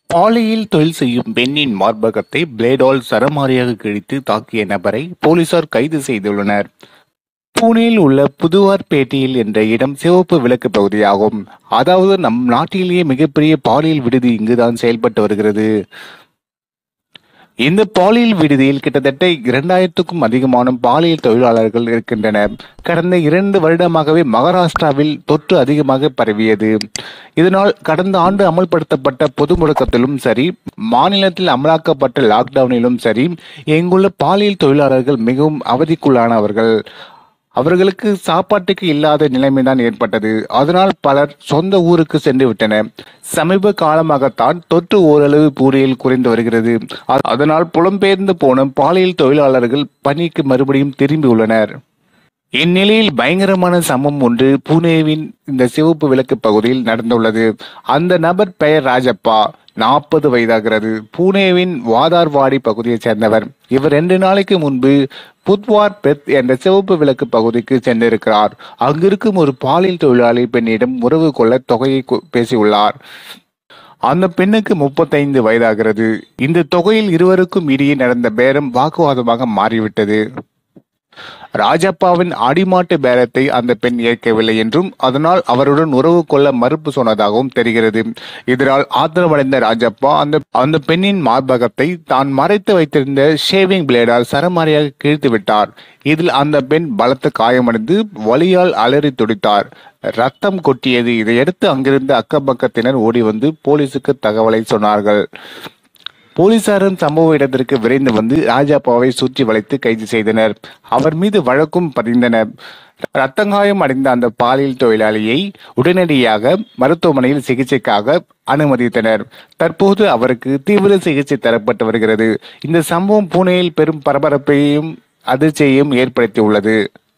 பாலியில் தொழில் செய்யும் பெண்ணின் மார்பகத்தை பிளேடால் சரமாரியாக கிழித்து தாக்கிய நபரை போலீசார் கைது செய்துள்ளனர் பூனேயில் உள்ள புதுவார்பேட்டையில் என்ற இடம் சிவப்பு விளக்கு பகுதியாகும் அதாவது நம் நாட்டிலேயே மிகப்பெரிய பாலியல் விடுதி இங்குதான் செயல்பட்டு வருகிறது இந்த பாலியல் விடுதியில் கிட்டத்தட்ட இரண்டாயிரத்துக்கும் அதிகமான பாலியல் தொழிலாளர்கள் இருக்கின்றனர் கடந்த இரண்டு வருடமாகவே மகாராஷ்டிராவில் தொற்று அதிகமாக பரவியது இதனால் கடந்த ஆண்டு அமல்படுத்தப்பட்ட பொது முடக்கத்திலும் சரி மாநிலத்தில் அமலாக்கப்பட்ட லாக்டவுனிலும் சரி இங்குள்ள பாலியல் தொழிலாளர்கள் மிகவும் அவதிக்குள்ளானவர்கள் அவர்களுக்கு சாப்பாட்டுக்கு இல்லாத நிலைமைதான் ஏற்பட்டது அதனால் பலர் சொந்த ஊருக்கு சென்று விட்டனர் சமீப காலமாகத்தான் தொற்று ஓரளவு பூரியில் குறைந்து வருகிறது அ- அதனால் புலம்பெயர்ந்து போன பாலியல் தொழிலாளர்கள் பணிக்கு மறுபடியும் திரும்பியுள்ளனர் இந்நிலையில் பயங்கரமான சம்பவம் ஒன்று புனேவின் இந்த சிவப்பு விளக்கு பகுதியில் நடந்துள்ளது அந்த நபர் பெயர் ராஜப்பா நாற்பது வயதாகிறது புனேவின் வாதார்வாடி பகுதியைச் சேர்ந்தவர் இவர் ரெண்டு நாளைக்கு முன்பு புத்வார் பெத் என்ற சிவப்பு விளக்கு பகுதிக்கு சென்றிருக்கிறார் அங்கிருக்கும் ஒரு பாலியல் தொழிலாளி பெண்ணிடம் உறவு கொள்ள தொகையை கு- பேசியுள்ளார் அந்த பெண்ணுக்கு முப்பத்தைந்து வயதாகிறது இந்த தொகையில் இருவருக்கும் இடையே நடந்த பேரம் வாக்குவாதமாக மாறிவிட்டது ராஜப்பாவின் ஆடிமாட்டு பேரத்தை அந்த பெண் ஏற்கவில்லை என்றும் அதனால் அவருடன் உறவு கொள்ள மறுப்பு சொன்னதாகவும் தெரிகிறது இதனால் ஆத்திரமடைந்த ராஜப்பா அந்த அந்த பெண்ணின் மார்பகத்தை தான் மறைத்து வைத்திருந்த ஷேவிங் பிளேடால் சரமாரியாக கிழித்து விட்டார் இதில் அந்த பெண் பலத்த காயமடைந்து வலியால் அலறி துடித்தார் ரத்தம் கொட்டியது இதையடுத்து அங்கிருந்த அக்கபக்கத்தினர் ஓடி வந்து போலீசுக்கு தகவலை சொன்னார்கள் போலீசாரும் சம்பவ இடத்திற்கு விரைந்து வந்து ராஜாப்பாவை சுற்றி வளைத்து கைது செய்தனர் அவர் மீது வழக்கும் பதிந்தனர் ரத்தங்காயம் அடைந்த அந்த பாலியல் தொழிலாளியை உடனடியாக மருத்துவமனையில் சிகிச்சைக்காக அனுமதித்தனர் தற்போது அவருக்கு தீவிர சிகிச்சை தரப்பட்டு வருகிறது இந்த சம்பவம் புனேயில் பெரும் பரபரப்பையும் அதிர்ச்சியையும் ஏற்படுத்தியுள்ளது